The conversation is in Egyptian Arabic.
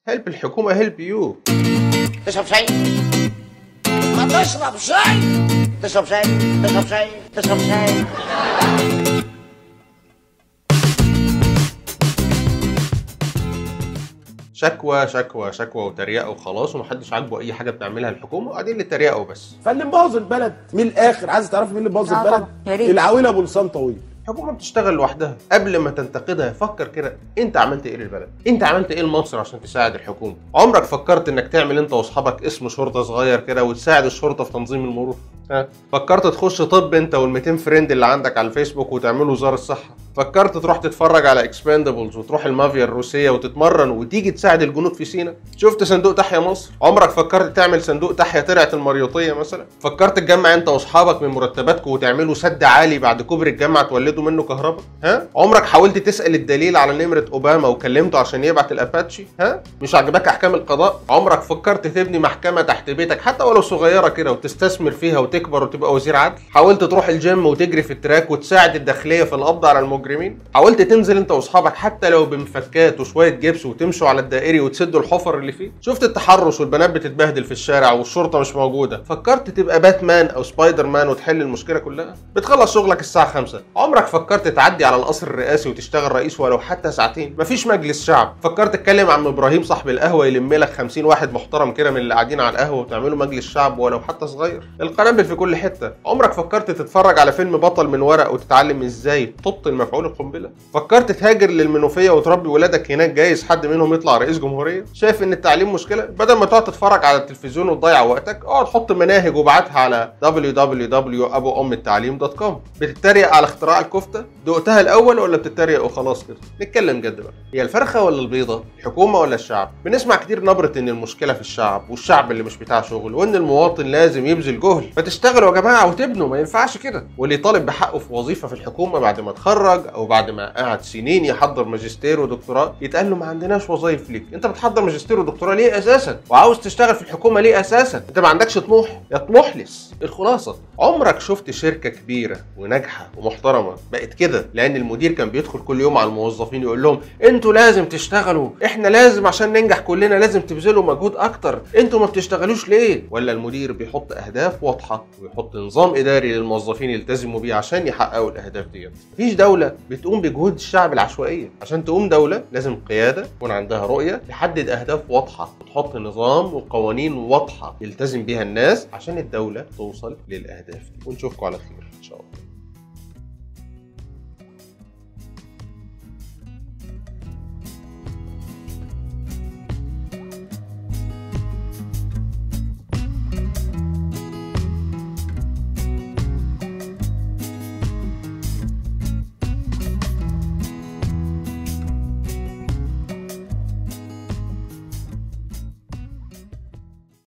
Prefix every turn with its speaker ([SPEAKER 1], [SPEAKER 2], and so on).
[SPEAKER 1] هيلب الحكومه هيلب يو
[SPEAKER 2] تشرب شاي ما تشرب شاي تشرب شاي تشرب شاي تشرب شاي
[SPEAKER 1] شكوى شكوى شكوى وتريقه وخلاص ومحدش عاجبه اي حاجه بتعملها الحكومه وقاعدين يتريقوا بس
[SPEAKER 3] فاللي مبوظ البلد من الاخر عايز تعرف مين اللي مبوظ
[SPEAKER 4] آه
[SPEAKER 3] البلد
[SPEAKER 4] طبعا، يا ريت.
[SPEAKER 3] العويل ابو لسان طويل
[SPEAKER 1] الحكومه بتشتغل لوحدها قبل ما تنتقدها فكر كده انت عملت ايه للبلد انت عملت ايه لمصر عشان تساعد الحكومه عمرك فكرت انك تعمل انت واصحابك اسم شرطه صغير كده وتساعد الشرطه في تنظيم المرور ها فكرت تخش طب انت وال200 فريند اللي عندك على الفيسبوك وتعملوا وزاره الصحه فكرت تروح تتفرج على اكسباندبلز وتروح المافيا الروسيه وتتمرن وتيجي تساعد الجنود في سينا شفت صندوق تحيا مصر عمرك فكرت تعمل صندوق تحيا ترعه المريوطيه مثلا فكرت تجمع انت واصحابك من مرتباتكم وتعملوا سد عالي بعد كوبري الجامعه تولدوا منه كهرباء ها عمرك حاولت تسال الدليل على نمره اوباما وكلمته عشان يبعت الاباتشي ها مش عاجباك احكام القضاء عمرك فكرت تبني محكمه تحت بيتك حتى ولو صغيره كده وتستثمر فيها وتكبر وتبقى وزير عدل حاولت تروح الجيم وتجري في التراك وتساعد الداخليه في القبض على المجرمين حاولت تنزل انت واصحابك حتى لو بمفكات وشويه جبس وتمشوا على الدائري وتسدوا الحفر اللي فيه شفت التحرش والبنات بتتبهدل في الشارع والشرطه مش موجوده فكرت تبقى باتمان او سبايدر مان وتحل المشكله كلها بتخلص شغلك الساعه 5 عمرك فكرت تعدي على القصر الرئاسي وتشتغل رئيس ولو حتى ساعتين مفيش مجلس شعب فكرت تتكلم عن ابراهيم صاحب القهوه يلم لك 50 واحد محترم كده من اللي قاعدين على القهوه وتعملوا مجلس شعب ولو حتى صغير القنابل في كل حته عمرك فكرت تتفرج على فيلم بطل من ورق وتتعلم ازاي تبطل مفعول القنبله فكرت تهاجر للمنوفيه وتربي ولادك هناك جايز حد منهم يطلع رئيس جمهوريه شايف ان التعليم مشكله بدل ما تقعد تتفرج على التلفزيون وتضيع وقتك اقعد حط مناهج وابعتها على www.abuomالتعليم.com بتتريق على اختراع الكفته دقتها الاول ولا بتتريق وخلاص كده نتكلم جد بقى هي الفرخه ولا البيضه الحكومه ولا الشعب بنسمع كتير نبره ان المشكله في الشعب والشعب اللي مش بتاع شغل وان المواطن لازم يبذل جهد فتشتغلوا يا جماعه وتبنوا ما ينفعش كده واللي طالب بحقه في وظيفه في الحكومه بعد ما اتخرج او بعد ما قعد سنين يحضر ماجستير ودكتوراه يتقال له ما عندناش وظايف ليك انت بتحضر ماجستير ودكتوراه ليه اساسا وعاوز تشتغل في الحكومه ليه اساسا انت ما عندكش طموح يا طموحلس الخلاصه عمرك شفت شركه كبيره وناجحه ومحترمه بقت كده لان المدير كان بيدخل كل يوم على الموظفين يقول لهم انتوا لازم تشتغلوا احنا لازم عشان ننجح كلنا لازم تبذلوا مجهود اكتر انتوا ما بتشتغلوش ليه ولا المدير بيحط اهداف واضحه ويحط نظام اداري للموظفين يلتزموا بيه عشان يحققوا الاهداف ديت مفيش دوله بتقوم بجهود الشعب العشوائيه عشان تقوم دوله لازم قياده يكون عندها رؤيه تحدد اهداف واضحه وتحط نظام وقوانين واضحه يلتزم بيها الناس عشان الدوله توصل للاهداف دي ونشوفكم على خير ان شاء الله